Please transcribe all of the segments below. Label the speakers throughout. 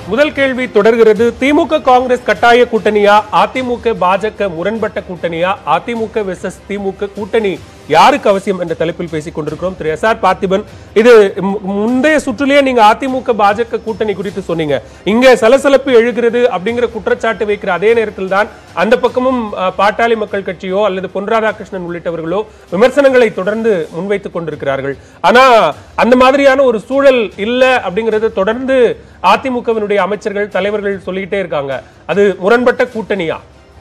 Speaker 1: முதல் கேள்வி தொடர்கிறது திமுக காங்கிரஸ் கட்டாய கூட்டணியா அதிமுக பாஜக முரண்பட்ட கூட்டணியா அதிமுக வெர்சஸ் திமுக கூட்டணி யாருக்கு அவசியம் என்ற தலைப்பில் பேசிக் கொண்டிருக்கிறோம் திரு எஸ் ஆர் பார்த்திபன் இது மு- முந்தைய சுற்றிலேயே நீங்க அதிமுக பாஜக கூட்டணி குறித்து சொன்னீங்க இங்க சலசலப்பு எழுகிறது அப்படிங்கிற குற்றச்சாட்டு வைக்கிற அதே நேரத்தில் தான் அந்த பக்கமும் அஹ், பாட்டாளி மக்கள் கட்சியோ அல்லது பொன் ராதாகிருஷ்ணன் உள்ளிட்டவர்களோ விமர்சனங்களை தொடர்ந்து முன்வைத்துக் கொண்டிருக்கிறார்கள் ஆனா அந்த மாதிரியான ஒரு சூழல் இல்ல அப்படிங்கறது தொடர்ந்து அதிமுகவினுடைய அமைச்சர்கள் தலைவர்கள் சொல்லிக்கிட்டே இருக்காங்க அது முரண்பட்ட கூட்டணியா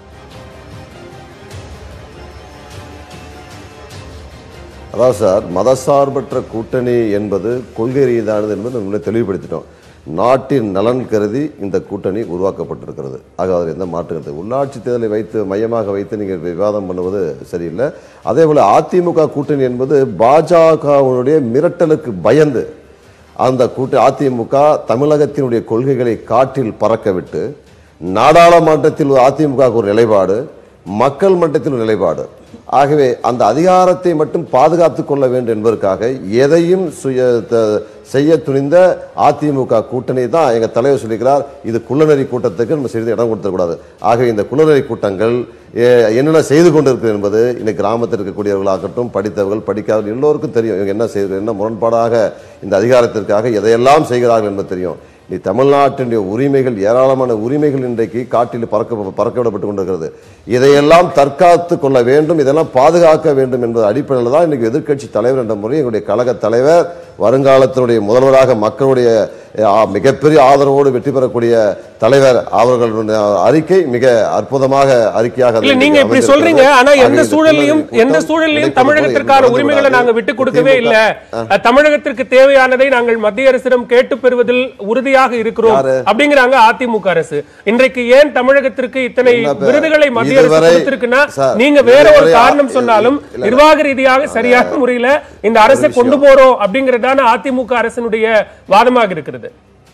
Speaker 2: அதாவது சார் மதசார்பற்ற கூட்டணி என்பது கொள்கை ரீதியானது என்பது முன்னே தெளிவுபடுத்திட்டோம் நாட்டின் நலன் கருதி இந்த கூட்டணி உருவாக்கப்பட்டிருக்கிறது ஆக அதில் எந்த மாற்று கருத்து உள்ளாட்சி தேர்தலை வைத்து மையமாக வைத்து நீங்கள் விவாதம் பண்ணுவது சரியில்லை அதே போல் அதிமுக கூட்டணி என்பது பாஜகவினுடைய மிரட்டலுக்கு பயந்து அந்த கூட்ட அதிமுக தமிழகத்தினுடைய கொள்கைகளை காற்றில் பறக்க விட்டு நாடாளுமன்றத்தில் ஒரு அதிமுக ஒரு நிலைப்பாடு மக்கள் மன்றத்தில் ஒரு நிலைப்பாடு ஆகவே அந்த அதிகாரத்தை மட்டும் பாதுகாத்துக் கொள்ள வேண்டும் என்பதற்காக எதையும் சுய த- செய்ய துணிந்த அதிமுக கூட்டணி தான் எங்க தலைவர் சொல்லிக்கிறார் இது குள்ளநெறி கூட்டத்துக்கு நம்ம செய்து இடம் கொடுத்துடக்கூடாது ஆகவே இந்த குள்ளநெறி கூட்டங்கள் எ- என்னென்ன செய்து கொண்டிருக்கிறது என்பது இன்னைக்கு கிராமத்தில் இருக்கக்கூடியவர்களாகட்டும் படித்தவர்கள் படிக்காதவர்கள் எல்லோருக்கும் தெரியும் இவங்க என்ன செய்து என்ன முரண்பாடாக இந்த அதிகாரத்திற்காக எதையெல்லாம் செய்கிறார்கள் என்பது தெரியும் நீ தமிழ்நாட்டினுடைய உரிமைகள் ஏராளமான உரிமைகள் இன்றைக்கு காட்டில் பறக்க பறக்க விடப்பட்டு கொண்டிருக்கிறது இதையெல்லாம் தற்காத்து கொள்ள வேண்டும் இதெல்லாம் பாதுகாக்க வேண்டும் என்பது அடிப்படையில் தான் இன்னைக்கு எதிர்க்கட்சி தலைவர் என்ற முறை எங்களுடைய கழக தலைவர் வருங்காலத்தினுடைய முதல்வராக மக்களுடைய அஹ், மிகப்பெரிய ஆதரவோடு வெற்றி பெறக்கூடிய தலைவர் அவர்களுடைய அறிக்கை மிக அற்புதமாக அறிக்கையாக
Speaker 1: இல்ல நீங்க இப்படி
Speaker 2: அமைந்திருக்கிறது.
Speaker 1: சொல்றீங்க ஆனா
Speaker 2: ஆகவே
Speaker 1: எந்த
Speaker 2: இந்த
Speaker 1: சூழல்லையும்
Speaker 2: கூட்டம்
Speaker 1: எந்த சூழல்லையும்
Speaker 2: இடைப்பட்ட
Speaker 1: தமிழகத்திற்கான
Speaker 2: போது
Speaker 1: உரிமைகளை
Speaker 2: நடந்து
Speaker 1: நாங்க விட்டு கொடுக்கவே
Speaker 2: திமுக
Speaker 1: இல்ல அஹ், தமிழகத்திற்கு தேவையானதை நாங்கள் மத்திய அரசிடம் கேட்டு பெறுவதில் உறுதியாக இருக்கிறோம்
Speaker 2: யாரு?
Speaker 1: அப்படிங்கிறாங்க அதிமுக அரசு இன்றைக்கு ஏன் தமிழகத்திற்கு இத்தனை
Speaker 2: என்ன இப்ப
Speaker 1: விருதுகளை மத்திய அரசு
Speaker 2: இதுவரை-
Speaker 1: கொடுத்திருக்குன்னா
Speaker 2: சார்,
Speaker 1: நீங்க வேற ஒரு
Speaker 2: இதுவரை
Speaker 1: காரணம்
Speaker 2: இல்ல,
Speaker 1: சொன்னாலும்
Speaker 2: இல்ல.
Speaker 1: நிர்வாக ரீதியாக சரியான முறையில இந்த அரசை கொண்டு போறோம் அப்படிங்கறதான அதிமுக அரசினுடைய வாதமாக இருக்கிறது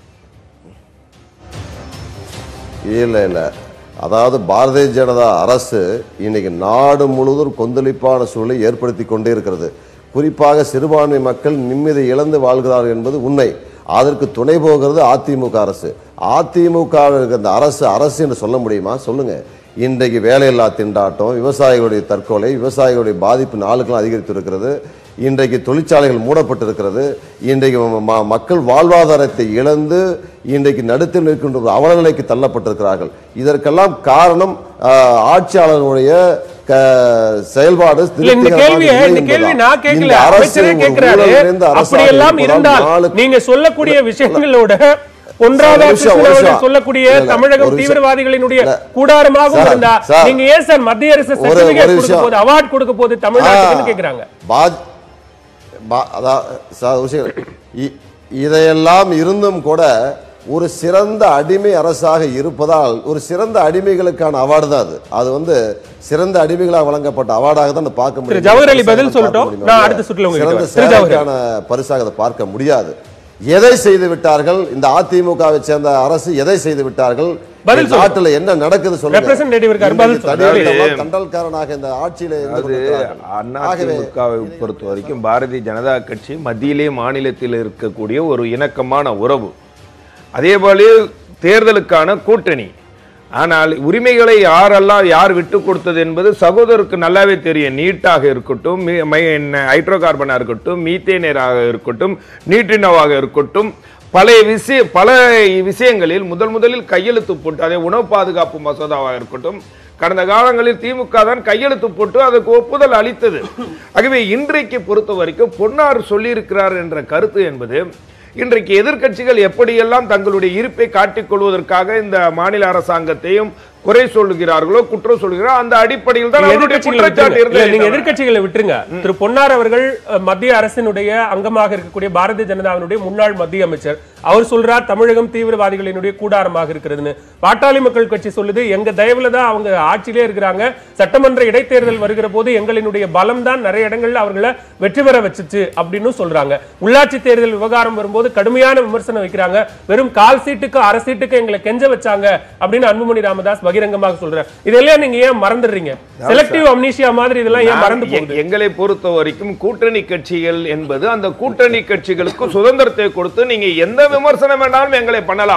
Speaker 2: இல்லை இல்லை அதாவது பாரதிய ஜனதா அரசு இன்னைக்கு நாடு முழுவதும் கொந்தளிப்பான சூழலை ஏற்படுத்தி கொண்டே இருக்கிறது குறிப்பாக சிறுபான்மை மக்கள் நிம்மதி இழந்து வாழ்கிறார்கள் என்பது உண்மை அதற்கு துணை போகிறது அதிமுக அரசு அதிமுக வுக்கு அந்த அரசு அரசு என்று சொல்ல முடியுமா சொல்லுங்க இன்றைக்கு வேலையில்லா திண்டாட்டம் விவசாயிகளுடைய தற்கொலை விவசாயிகளுடைய பாதிப்பு நாளுக்கு நாள் அதிகரித்து இருக்கிறது இன்றைக்கு தொழிற்சாலைகள் மூடப்பட்டிருக்கிறது இன்றைக்கு ம- ம- மக்கள் வாழ்வாதாரத்தை இழந்து இன்றைக்கு நடுத்தில் நிற்கின்ற ஒரு அவலநிலைக்கு தள்ளப்பட்டிருக்கிறார்கள் இதற்கெல்லாம் காரணம் ஆஹ், ஆட்சியாளர்களுடைய க- செயல்பாடு
Speaker 1: இல்ல இந்த
Speaker 2: திருப்திகரமாக
Speaker 1: கேள்வியை
Speaker 2: இல்லை
Speaker 1: இந்த கேள்வி
Speaker 2: என்பதுதான்.
Speaker 1: நான் கேட்கல
Speaker 2: இந்த அரசு
Speaker 1: அமைச்சரே
Speaker 2: ஒரு
Speaker 1: கேட்கிறாரு
Speaker 2: ஊழல் நிறைந்த அரசாக
Speaker 1: அப்படி எல்லாம்
Speaker 2: இருப்பதால்
Speaker 1: இருந்தால்
Speaker 2: நாளுக்கு-
Speaker 1: நீங்க சொல்லக்கூடிய விஷயங்களோட பொன்
Speaker 2: சார், ஒரு நிமிஷம்,
Speaker 1: ராதாகிருஷ்ணன்
Speaker 2: ஒரு
Speaker 1: அவர்கள்
Speaker 2: நிமிஷம்.
Speaker 1: சொல்லக்கூடிய
Speaker 2: இல்ல, இல்ல,
Speaker 1: தமிழகம்
Speaker 2: ஒரு நிமிஷம்.
Speaker 1: தீவிரவாதிகளினுடைய
Speaker 2: இல்ல.
Speaker 1: கூடாரமாகவும்
Speaker 2: சார்,
Speaker 1: இருந்தா
Speaker 2: சார்.
Speaker 1: நீங்க ஏன் சார் மத்திய அரசு
Speaker 2: ஒரு-
Speaker 1: சர்டிபிகேட்
Speaker 2: ஒரு
Speaker 1: கொடுக்க
Speaker 2: விஷயம்.
Speaker 1: போது அவார்ட் கொடுக்க போது தமிழ்நாட்டுக்கு கேக்குறாங்க
Speaker 2: பாஜ் பா- அதா- சார், ஒரு விஷயம். இ- இதையெல்லாம் இருந்தும் கூட ஒரு சிறந்த அடிமை அரசாக இருப்பதால் ஒரு சிறந்த அடிமைகளுக்கான அவார்டு தான் அது அது வந்து சிறந்த அடிமைகளாக வழங்கப்பட்ட அவார்டாக தான் அதை பார்க்க முடியும்
Speaker 1: ஜவஹர் அலி பதில்
Speaker 2: பார்க்க
Speaker 1: சொல்லட்டும்.
Speaker 2: முடியுமே
Speaker 1: நான்
Speaker 2: ஒழிய
Speaker 1: அடுத்த சுற்றுல உங்ககிட்ட
Speaker 2: சிறந்த
Speaker 1: வரேன். திரு ஜவஹர்.
Speaker 2: சேவைக்கான பரிசாக அதை பார்க்க முடியாது எதை செய்து விட்டார்கள் இந்த அதிமுகவை சேர்ந்த அரசு எதை செய்து விட்டார்கள்
Speaker 1: பதில் சொல்லுங்க.
Speaker 2: நாட்டுல என்ன நடக்குது சொல்லுங்க
Speaker 1: Representative இருக்காரு, பதில்
Speaker 2: இன்றைக்கு
Speaker 1: சொல்லுங்க.
Speaker 2: தனியார் தண்டல்காரனாக இந்த ஆட்சியில இருந்து
Speaker 3: அது
Speaker 2: கொண்டிருக்கிறார்கள். ஆகவே
Speaker 3: அதிமுகவை பொறுத்த வரைக்கும் பாரதிய ஜனதா கட்சி மத்தியிலே மாநிலத்தில் இருக்கக்கூடிய ஒரு இணக்கமான உறவு அதே போல தேர்தலுக்கான கூட்டணி ஆனால் உரிமைகளை யாரெல்லாம் யார் விட்டு கொடுத்தது என்பது சகோதரருக்கு நல்லாவே தெரியும் நீட்டாக இருக்கட்டும் மீ- மை- என்ன, ஹைட்ரோ கார்பனாக இருக்கட்டும் மீத்தேனராக இருக்கட்டும் நீட்டினவாக இருக்கட்டும் பல விஷய பல விஷயங்களில் முதல் முதலில் கையெழுத்து போட்டு அதே உணவு பாதுகாப்பு மசோதாவாக இருக்கட்டும் கடந்த காலங்களில் திமுக தான் கையெழுத்து போட்டு அதுக்கு ஒப்புதல் அளித்தது ஆகவே இன்றைக்கு பொறுத்த வரைக்கும் பொன்னார் சொல்லியிருக்கிறார் என்ற கருத்து என்பது இன்றைக்கு எதிர்க்கட்சிகள் எப்படியெல்லாம் தங்களுடைய இருப்பை காட்டிக் கொள்வதற்காக இந்த மாநில அரசாங்கத்தையும் குறை சொல்லுகிறார்களோ குற்றம் சொல்லுகிறாரோ அந்த அடிப்படையில் தான் அவருடைய
Speaker 1: எதிர்க்கட்சிகளை
Speaker 3: குற்றச்சாட்டு
Speaker 1: விட்டுருங்க. இல்ல,
Speaker 3: இருந்தது
Speaker 1: நீங்க எதிர்க்கட்சிகளை விட்டுருங்க திரு பொன்னார் அவர்கள் அஹ், மத்திய அரசினுடைய அங்கமாக இருக்கக்கூடிய பாரதிய ஜனதாவினுடைய முன்னாள் மத்திய அமைச்சர் அவர் சொல்றார் தமிழகம் தீவிரவாதிகளினுடைய கூடாரமாக இருக்கிறதுன்னு பாட்டாளி மக்கள் கட்சி சொல்லுது எங்க தயவுல தான் அவங்க ஆட்சியிலே இருக்கிறாங்க சட்டமன்ற இடைத்தேர்தல் வருகிற போது எங்களினுடைய பலம் தான் நிறைய இடங்கள்ல அவர்களை வெற்றி பெற வச்சுச்சு அப்படின்னு சொல்றாங்க உள்ளாட்சி தேர்தல் விவகாரம் வரும்போது கடுமையான விமர்சனம் வைக்கிறாங்க வெறும் கால் சீட்டுக்கு அரை சீட்டுக்கு எங்களை கெஞ்ச வச்சாங்க அப்படின்னு அன்புமணி ராமதாஸ் பகிரங்கமாக சொல்றாரு இதெல்லாம் நீங்க ஏன் மறந்துடுறீங்க செலக்டிவ் அம்னீஷியா மாதிரி இதெல்லாம் ஏன் மறந்து
Speaker 3: நான் எ-
Speaker 1: போகுது
Speaker 3: எங்களை பொறுத்த வரைக்கும் கூட்டணி கட்சிகள் என்பது அந்த கூட்டணி கட்சிகளுக்கு சுதந்திரத்தை கொடுத்து நீங்க எந்த விமர்சனம் வேணாலும் எங்களை பண்ணலாம்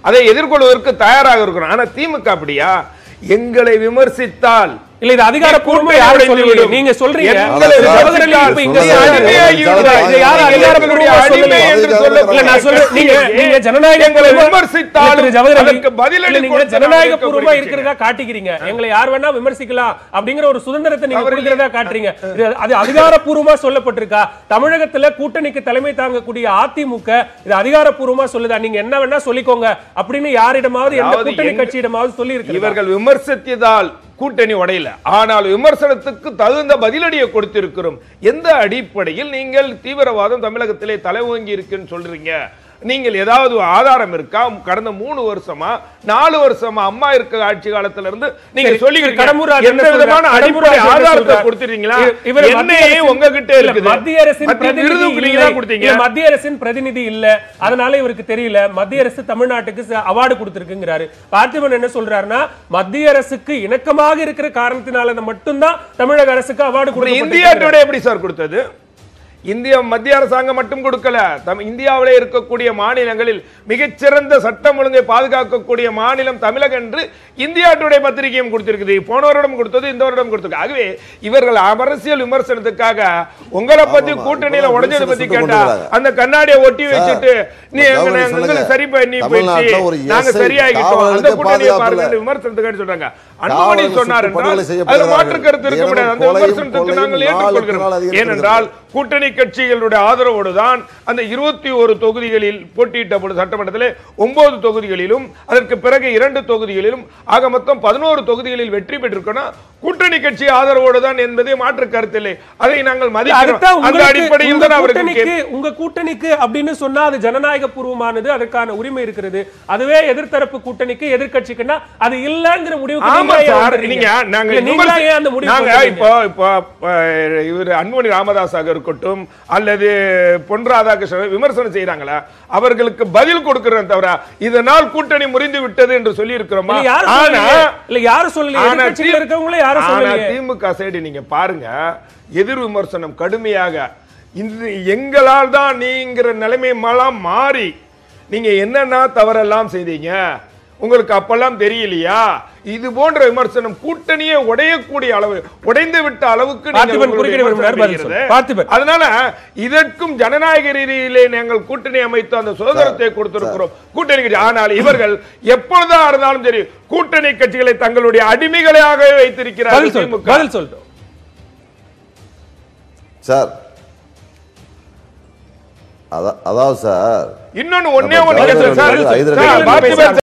Speaker 3: அதை எதிர்கொள்வதற்கு தயாராக இருக்கிறோம் ஆனா திமுக அப்படியா எங்களை விமர்சித்தால்
Speaker 1: இல்ல இது அதிகாரப்பூர்வமா
Speaker 3: கூட்டணி
Speaker 1: யாரும்
Speaker 3: உடைந்து
Speaker 1: சொல்லலையே
Speaker 3: விடும்.
Speaker 1: நீங்க சொல்றீங்க
Speaker 3: எங்களை
Speaker 1: திரு
Speaker 2: விமர்சித்தால்
Speaker 1: ஜவஹர் அலி இப்ப இங்க
Speaker 2: சொன்னது
Speaker 1: அடிமையாகி
Speaker 2: ஜனநாயக
Speaker 1: விடுறாரு. இதை யாரும் அதிகாரப்பூர்வமா
Speaker 3: அடிமை
Speaker 1: சொல்லலையே.
Speaker 3: என்று சொல்ல
Speaker 1: இல்ல நான் சொல்றேன் நீங்க நீங்க ஜனநாயக
Speaker 3: எங்களை
Speaker 1: பூர்வமா-
Speaker 3: விமர்சித்தாலும்
Speaker 1: இல்ல, திரு ஜவஹர் அலி,
Speaker 3: அதற்கு பதிலடி
Speaker 1: இல்ல, நீங்க
Speaker 3: கொடுத்து
Speaker 1: ஜனநாயக
Speaker 3: நாங்கள்
Speaker 1: பூர்வமா
Speaker 3: இருக்க
Speaker 1: இருக்கிறதா காட்டிக்கிறீங்க எங்களை யார் வேணா விமர்சிக்கலாம் அப்படிங்கிற ஒரு சுதந்திரத்தை நீங்க
Speaker 3: அவர்கள்
Speaker 1: கொடுக்கிறதா காட்டுறீங்க இது அது அதிகாரப்பூர்வமா சொல்லப்பட்டிருக்கா தமிழகத்துல கூட்டணிக்கு தலைமை தாங்கக்கூடிய அதிமுக இது அதிகாரப்பூர்வமா சொல்லுதா நீங்க என்ன வேணா சொல்லிக்கோங்க அப்படின்னு யாரிடமாவது எந்த
Speaker 3: அதாவது
Speaker 1: கூட்டணி
Speaker 3: எங்க-
Speaker 1: கட்சியிடமாவது சொல்லி இருக்கு
Speaker 3: இவர்கள் விமர்சித்ததால் கூட்டணி உடையல ஆனால் விமர்சனத்துக்கு தகுந்த பதிலடியை கொடுத்திருக்கிறோம் எந்த அடிப்படையில் நீங்கள் தீவிரவாதம் தமிழகத்திலே தலைவோங்கி இருக்குன்னு சொல்றீங்க நீங்கள் ஏதாவது ஆதாரம் இருக்கா கடந்த மூணு வருஷமா நாலு வருஷமா அம்மா இருக்க ஆட்சி காலத்துல இருந்து நீங்க
Speaker 1: சரி,
Speaker 3: சொல்லி
Speaker 1: கடம்பூர் ராஜு
Speaker 3: எந்த
Speaker 1: என்ன
Speaker 3: விதமான
Speaker 1: சொல்றார்? கடம்பூர்
Speaker 3: அடிப்படை
Speaker 1: ராஜு என்ன
Speaker 3: ஆதாரத்தை
Speaker 1: சொல்றார்?
Speaker 3: கொடுத்திருக்கீங்களா
Speaker 1: இவர் இவர் மத்திய
Speaker 3: என்னையே
Speaker 1: அரசின்
Speaker 3: உங்ககிட்ட
Speaker 1: இல்ல,
Speaker 3: இருக்குது
Speaker 1: மத்திய அரசின்
Speaker 3: மத்திய
Speaker 1: பிரதிநிதி
Speaker 3: விருதுக்கு நீங்க
Speaker 1: இல்லை.
Speaker 3: தான் கொடுத்தீங்க
Speaker 1: இல்ல, மத்திய அரசின் பிரதிநிதி இல்ல அதனால இவருக்கு தெரியல மத்திய அரசு தமிழ்நாட்டுக்கு அவார்டு கொடுத்திருக்குங்கிறாரு பார்த்திபன் என்ன சொல்றாருன்னா மத்திய அரசுக்கு இணக்கமாக இருக்கிற காரணத்தினால மட்டும்தான் தமிழக அரசுக்கு அவார்டு
Speaker 3: அப்புறம்
Speaker 1: கொடுக்கப்பட்டிருக்கிறது.
Speaker 3: இந்தியா டுடே எப்படி சார் கொடுத்தது இந்திய மத்திய அரசாங்கம் மட்டும் கொடுக்கல தம் இந்தியாவிலே இருக்கக்கூடிய மாநிலங்களில் மிகச்சிறந்த சட்டம் ஒழுங்கை பாதுகாக்கக்கூடிய மாநிலம் தமிழகம் என்று இந்தியா டுடே பத்திரிகையும் கொடுத்திருக்குது போன வருடம் கொடுத்தது இந்த வருடம் கொடுத்தது ஆகவே இவர்கள் அரசியல் விமர்சனத்துக்காக உங்களை பத்தி
Speaker 2: ஆமா,
Speaker 3: கூட்டணியில
Speaker 2: இப்ப
Speaker 3: உடைஞ்சதை
Speaker 2: விமர்சனம்
Speaker 3: பத்தி
Speaker 2: சுட்டு
Speaker 3: கேட்டா
Speaker 2: கொண்டு
Speaker 3: அந்த கண்ணாடியை ஒட்டி வச்சுட்டு நீ
Speaker 2: இப்ப
Speaker 3: எங்க
Speaker 2: கவர்னர்
Speaker 3: நாங்க
Speaker 2: சொல்லுங்க.
Speaker 3: எங்களுக்கு சரி பண்ணி
Speaker 2: தமிழ்நாட்டுல ஒரு
Speaker 3: போயிடுச்சு நாங்க
Speaker 2: SI
Speaker 3: சரியாகிட்டோம் அந்த
Speaker 2: காவலர்களுக்கு
Speaker 3: கூட்டணியை
Speaker 2: பாதுகாப்பு
Speaker 3: பாருங்க
Speaker 2: இல்ல.
Speaker 3: விமர்சனத்துக்காக சொல்றாங்க அன்புமணி
Speaker 2: காவலர்கள்
Speaker 3: சொன்னார்
Speaker 2: சுட்டு
Speaker 3: என்றால்
Speaker 2: படுகொலை
Speaker 3: அதுல
Speaker 2: செய்யப்படுகிறார்கள்.
Speaker 3: மாற்று கருத்து இருக்க முடியாது அந்த
Speaker 2: தினமும் கொலையும்
Speaker 3: விமர்சனத்துக்கு நாங்கள்
Speaker 2: கொள்ளையும் நாளுக்கு நாள்
Speaker 3: ஏற்றுக்கொள்கிறோம்
Speaker 2: அதிகரித்து
Speaker 3: ஏனென்றால் கூட்டணி கட்சிகளுடைய ஆதரவோடு தான் அந்த இருபத்தி ஒரு தொகுதிகளில் போட்டியிட்ட பொழுது சட்டமன்றத்திலே ஒன்பது தொகுதிகளிலும் அதற்கு பிறகு இரண்டு தொகுதிகளிலும் ஆக மொத்தம் பதினோரு தொகுதிகளில் வெற்றி பெற்றிருக்கணும் கூட்டணி கட்சி ஆதரவோடு தான் என்பதே மாற்று கருத்தில்லை அதை நாங்கள் மதிக்கிறோம்
Speaker 1: அதுதான்
Speaker 3: அந்த
Speaker 1: உங்களுக்கு-
Speaker 3: அடிப்படையில்
Speaker 1: உங்க
Speaker 3: தான் அவருக்கு
Speaker 1: கூட்டணிக்கு
Speaker 3: கேள்வி.
Speaker 1: உங்க கூட்டணிக்கு அப்படின்னு சொன்னா அது ஜனநாயக பூர்வமானது அதற்கான உரிமை இருக்கிறது அதுவே எதிர்த்தரப்பு கூட்டணிக்கு எதிர்க்கட்சிக்குன்னா அது இல்லங்கிற முடிவுக்கு
Speaker 3: ஆமா
Speaker 1: நீங்களா ஏன்
Speaker 3: சார்
Speaker 1: வந்துடுறீங்க?
Speaker 3: நீங்க நாங்க
Speaker 1: இல்ல, நீங்களா
Speaker 3: விமர்சி-
Speaker 1: ஏன் அந்த முடிவு
Speaker 3: நாங்க
Speaker 1: பண்றீங்க?
Speaker 3: இப்போ இப்போ அஹ், இவர் அன்புமணி ராமதாஸாக இருக்கட்டும் அல்லது பொன் ராதாகிருஷ்ணன் விமர்சனம் செய்யறாங்களா அவர்களுக்கு பதில் கொடுக்கிறோம் தவிர இதனால் கூட்டணி முறிந்து விட்டது என்று சொல்லி இருக்கிறோமா
Speaker 1: இல்ல, யாரும்
Speaker 3: ஆனா
Speaker 1: சொல்லலையே. இல்ல, யாரும் சொல்லலையே.
Speaker 3: ஆனா
Speaker 1: எதிர்க்கட்சியில
Speaker 3: தி-
Speaker 1: இருக்கவங்களே யாரும்
Speaker 3: ஆனா
Speaker 1: சொல்லலையே.
Speaker 3: திமுக சைடு நீங்க பாருங்க எதிர் விமர்சனம் கடுமையாக இந்த எங்களால் தான் நீங்கிற நிலைமையெல்லாம் மாறி நீங்க என்னென்ன தவறெல்லாம் செய்தீங்க உங்களுக்கு அப்பெல்லாம் தெரியலையா இது போன்ற விமர்சனம் கூட்டணியே உடையக்கூடிய அளவு உடைந்து விட்ட அளவுக்கு நீங்கள்
Speaker 1: பார்த்திபன்
Speaker 3: உங்களுடைய
Speaker 1: குறுக்கிட விரும்பினார்,
Speaker 3: விமர்சனம்
Speaker 1: பதில்
Speaker 3: இருக்கிறது.
Speaker 1: சொல்லு. பார்த்திபன்.
Speaker 3: அதனால இதற்கும் ஜனநாயக ரீதியிலே நாங்கள் கூட்டணி அமைத்து அந்த சுதந்திரத்தை கொடுத்திருக்கிறோம் கூட்டணி கட்சி ஆனால் இவர்கள் எப்பொழுதா இருந்தாலும் சரி கூட்டணி கட்சிகளை தங்களுடைய அடிமைகளாகவே
Speaker 1: பதில்
Speaker 3: வைத்திருக்கிறார்கள்
Speaker 1: சொல்லு
Speaker 3: திமுக
Speaker 1: பதில் சொல்லட்டும்
Speaker 2: சார் அதா- அதாவது சார்
Speaker 3: இன்னொன்னு ஒன்னே
Speaker 2: நம்ம
Speaker 3: ஒண்ணு
Speaker 2: தலைவர்
Speaker 3: கேட்டேன் சார்.
Speaker 2: வந்து ஐதரடி
Speaker 3: சார்,
Speaker 2: கட்சி
Speaker 3: பார்த்திபன்